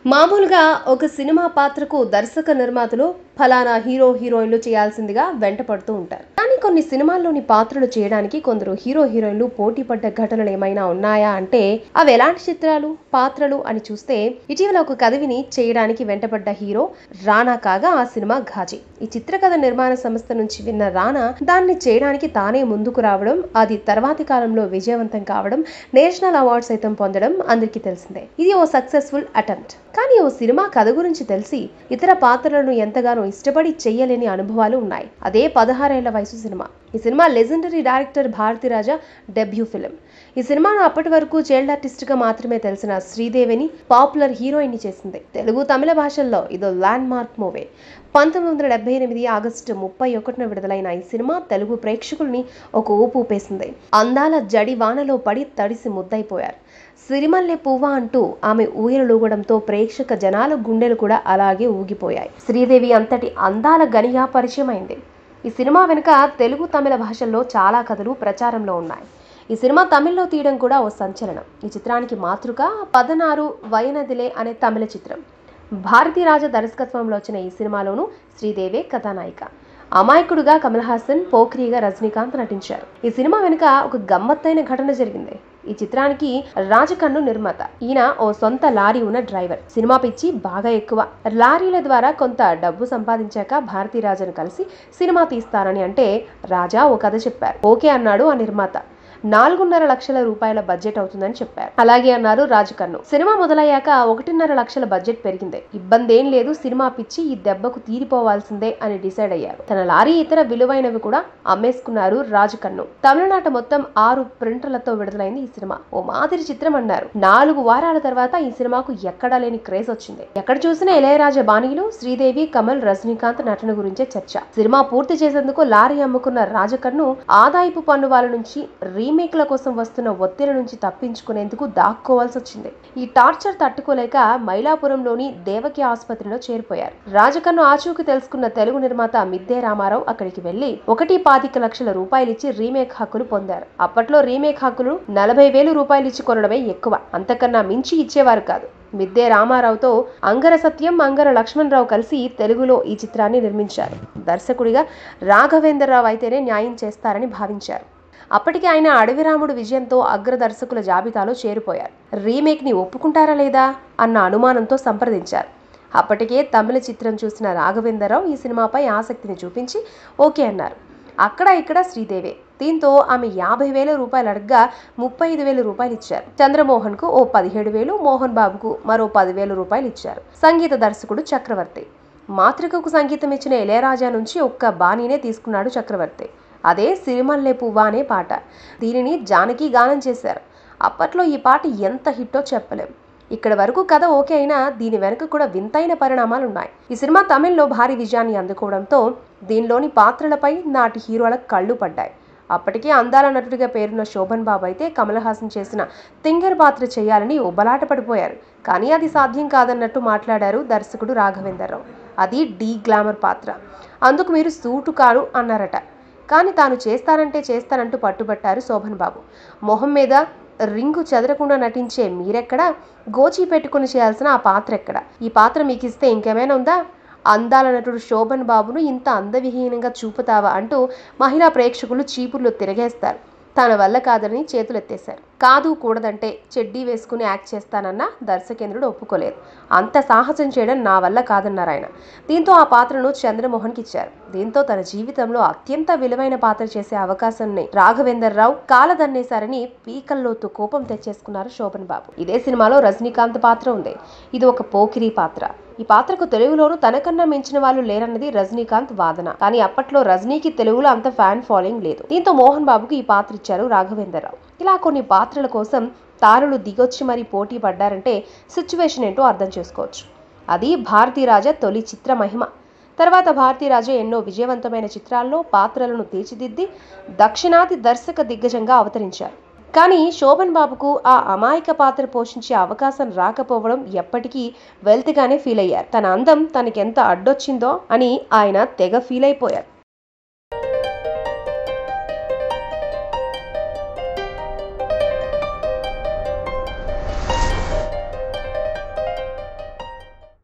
మామూలుగా ఒక సినిమా పాత్రకు దర్శక నిర్మాతలు ఫలానా హీరో హీరోయిన్లు చేయాల్సిందిగా వెంట పడుతూ ఉంటారు కానీ కొన్ని సినిమాల్లోని పాత్రలు చేయడానికి కొందరు హీరో హీరోయిన్లు పోటీ పడ్డ ఘటనలు ఏమైనా ఉన్నాయా అంటే అవి ఎలాంటి చిత్రాలు పాత్రలు అని చూస్తే ఇటీవల ఒక కథవిని చేయడానికి వెంటపడ్డ హీరో రానా కాగా ఆ సినిమా ఘాజీ ఈ చిత్రకథ నిర్మాణ సంస్థ నుంచి విన్న రానా దాన్ని చేయడానికి తానే ముందుకు రావడం అది తర్వాతి కాలంలో విజయవంతం కావడం నేషనల్ అవార్డు సైతం పొందడం అందరికీ తెలిసిందే ఇది ఓ సక్సెస్ఫుల్ అటెంప్ట్ కానీ ఓ సినిమా కథ గురించి తెలిసి ఇతర పాత్రలను ఎంతగానో ఇష్టపడి చెయ్యలేని అనుభవాలు ఉన్నాయి అదే పదహారేళ్ల వయసు సినిమా ఈ సినిమా legendary director Bharathiraja debut film ఈ సినిమాను అప్పటి వరకు చైల్డ్ ఆర్టిస్ట్ గా మాత్రమే తెలిసిన శ్రీదేవిని పాపులర్ హీరోయిన్ చేసింది తెలుగు తమిళ భాషల్లో ఇదో ల్యాండ్ మార్క్ మూవీ పంతొమ్మిది వందల డెబ్బై ఎనిమిది ఆగస్టు ముప్పై ఒకటిన విడుదలైన ఈ సినిమా తెలుగు ప్రేక్షకుల్ని ఒక ఊపు ఊపేసింది అందాల జడి వానలో పడి తడిసి ముద్దైపోయారు సిరిమల్లె పువ్వ అంటూ ఆమె ఊయలూగడంతో ప్రేక్షక జనాల గుండెలు కూడా అలాగే ఊగిపోయాయి శ్రీదేవి అంతటి అందాల గనిగా పరిచయమైంది ఈ సినిమా వెనుక తెలుగు తమిళ భాషల్లో చాలా కథలు ప్రచారంలో ఉన్నాయి ఈ సినిమా తమిళ్లో తీయడం కూడా ఓ సంచలనం ఈ చిత్రానికి మాతృక పదనారు వయనదిలే అనే తమిళ చిత్రం భారతీ రాజ దర్శకత్వంలో వచ్చిన ఈ సినిమాలోనూ శ్రీదేవే కథానాయిక అమాయకుడుగా కమల్ హాసన్ పోఖ్రీగా రజనీకాంత్ నటించారు ఈ సినిమా వెనుక ఒక గమ్మత్తైన ఘటన జరిగింది ఈ చిత్రానికి రాజకన్ను నిర్మాత ఈయన ఓ సొంత లారీ ఉన్న డ్రైవర్ సినిమా పిచ్చి బాగా ఎక్కువ లారీల ద్వారా కొంత డబ్బు సంపాదించాక భారతీ రాజను కలిసి సినిమా తీస్తానని అంటే రాజా ఓ కథ చెప్పారు ఓకే అన్నాడు ఆ నిర్మాత నాలుగున్నర లక్షల రూపాయల బడ్జెట్ అవుతుందని చెప్పారు అలాగే అన్నారు రాజకన్ను సినిమా మొదలయ్యాక ఒకటిన్నర లక్షల బడ్జెట్ పెరిగింది ఇబ్బంది ఏం లేదు సినిమా పిచ్చి ఈ దెబ్బకు తీరిపోవాల్సిందే అని డిసైడ్ అయ్యారు తన లారీ ఇతర విలువైనవి కూడా అమ్మేసుకున్నారు రాజకన్ను తమిళనాట మొత్తం ఆరు ప్రింటర్లతో విడుదలైంది ఈ సినిమా ఓ మాదిరి చిత్రం అన్నారు నాలుగు వారాల తర్వాత ఈ సినిమాకు ఎక్కడా లేని క్రేజ్ వచ్చింది ఎక్కడ చూసినా ఇళయరాజా బాణీలు శ్రీదేవి కమల్ రజనీకాంత్ నటన గురించే చర్చ సినిమా పూర్తి చేసేందుకు లారీ అమ్ముకున్న రాజకన్ను ఆదాయపు పన్ను వాళ్ళ నుంచి రీమేక్ల కోసం వస్తున్న ఒత్తిడి నుంచి తప్పించుకునేందుకు దాక్కోవాల్సి వచ్చింది ఈ టార్చర్ తట్టుకోలేక మైలాపురంలోని దేవకి ఆసుపత్రిలో చేరిపోయారు రాజకన్ను ఆచూకీ తెలుసుకున్న తెలుగు నిర్మాత మిద్దే రామారావు అక్కడికి వెళ్లి ఒకటి పాతిక లక్షల రూపాయలు ఇచ్చి రీమేక్ హక్కులు పొందారు అప్పట్లో రీమేక్ హక్కులు నలభై వేలు రూపాయలు ఇచ్చి కొనడమే ఎక్కువ అంతకన్నా మించి ఇచ్చేవారు కాదు మిద్దే రామారావుతో అంగర సత్యం అంగర లక్ష్మణరావు కలిసి తెలుగులో ఈ చిత్రాన్ని నిర్మించారు దర్శకుడిగా రాఘవేంద్రరావు అయితేనే న్యాయం చేస్తారని భావించారు అప్పటికి ఆయన అడవిరాముడు విజయంతో అగ్ర దర్శకుల జాబితాలో చేరిపోయారు రీమేక్ని ఒప్పుకుంటారా లేదా అన్న అనుమానంతో సంప్రదించారు అప్పటికే తమిళ చిత్రం చూసిన రాఘవేంద్రరావు ఈ సినిమాపై ఆసక్తిని చూపించి ఓకే అన్నారు అక్కడ ఇక్కడ శ్రీదేవే దీంతో ఆమె యాభై వేల రూపాయలు అడగ్గా ముప్పై ఐదు వేల రూపాయలు ఇచ్చారు చంద్రమోహన్ కు ఓ పదిహేడు వేలు మోహన్ బాబుకు మరో పదివేల రూపాయలు ఇచ్చారు సంగీత దర్శకుడు చక్రవర్తి మాతృకకు సంగీతం ఇచ్చిన ఇళయరాజా నుంచి ఒక్క బాణీనే తీసుకున్నాడు చక్రవర్తి అదే సిరిమల్లె పువ్వా అనే పాట దీనిని జానకి గానం చేశారు అప్పట్లో ఈ పాట ఎంత హిట్టో చెప్పలేం ఇక్కడ వరకు కథ ఓకే అయినా దీని వెనుక కూడా వింతైన పరిణామాలు ఉన్నాయి ఈ సినిమా తమిళ్లో భారీ విజయాన్ని అందుకోవడంతో దీనిలోని పాత్రలపై నాటి హీరోల కళ్ళు పడ్డాయి అప్పటికే అందాల నటుడిగా పేరున్న శోభన్ బాబు అయితే కమల్ హాసన్ చేసిన తింగర్ పాత్ర చేయాలని ఉబలాట పడిపోయారు కానీ అది సాధ్యం కాదన్నట్టు మాట్లాడారు దర్శకుడు రాఘవేంద్రరావు అది డీ గ్లామర్ పాత్ర అందుకు మీరు సూటు కారు అన్నారట కానీ తాను చేస్తానంటే చేస్తానంటూ పట్టుబట్టారు శోభన్ బాబు మొహం మీద రింగు చెదరకుండా నటించే మీరెక్కడ గోచి పెట్టుకుని చేయాల్సిన ఆ పాత్ర ఎక్కడ ఈ పాత్ర మీకు ఇస్తే ఇంకేమైనా ఉందా అందాల నటుడు శోభన్ బాబును ఇంత అందవిహీనంగా చూపుతావా అంటూ మహిళా ప్రేక్షకులు చీపుర్లు తిరగేస్తారు తన వల్ల కాదని చేతులెత్తేశారు కాదు కూడదంటే చెడ్డీ వేసుకుని యాక్ట్ చేస్తానన్న దర్శకేంద్రుడు ఒప్పుకోలేదు అంత సాహసం చేయడం నా వల్ల కాదన్నారు ఆయన దీంతో ఆ పాత్రను చంద్రమోహన్కి ఇచ్చారు దీంతో తన జీవితంలో అత్యంత విలువైన పాత్ర చేసే అవకాశాన్ని రాఘవేందర్రావు కాలదన్నేశారని పీకల్లోతు కోపం తెచ్చేసుకున్నారు శోభన్ బాబు ఇదే సినిమాలో రజనీకాంత్ పాత్ర ఉంది ఇది ఒక పోకిరి పాత్ర ఈ పాత్రకు తెలుగులోనూ తనకన్నా మించిన వాళ్ళు లేరన్నది రజనీకాంత్ వాదన కానీ అప్పట్లో రజనీకి తెలుగులో అంత ఫ్యాన్ ఫాలోయింగ్ లేదు దీంతో మోహన్ బాబుకి ఈ పాత్ర ఇచ్చారు రాఘవేంద్రరావు ఇలా కొన్ని పాత్రల కోసం తారలు దిగొచ్చి మరీ పోటీ పడ్డారంటే సిచ్యువేషన్ ఏంటో అర్థం చేసుకోవచ్చు అది భారతీరాజ తొలి చిత్ర మహిమ తర్వాత భారతీరాజా ఎన్నో విజయవంతమైన చిత్రాల్లో పాత్రలను తీర్చిదిద్ది దక్షిణాది దర్శక దిగ్గజంగా అవతరించారు కానీ శోభన్ బాబుకు ఆ అమాయక పాత్ర పోషించే అవకాశం రాకపోవడం ఎప్పటికీ వెల్త్గానే ఫీల్ అయ్యారు తన అందం తనకెంత అడ్డొచ్చిందో అని ఆయన తెగ ఫీల్ అయిపోయారు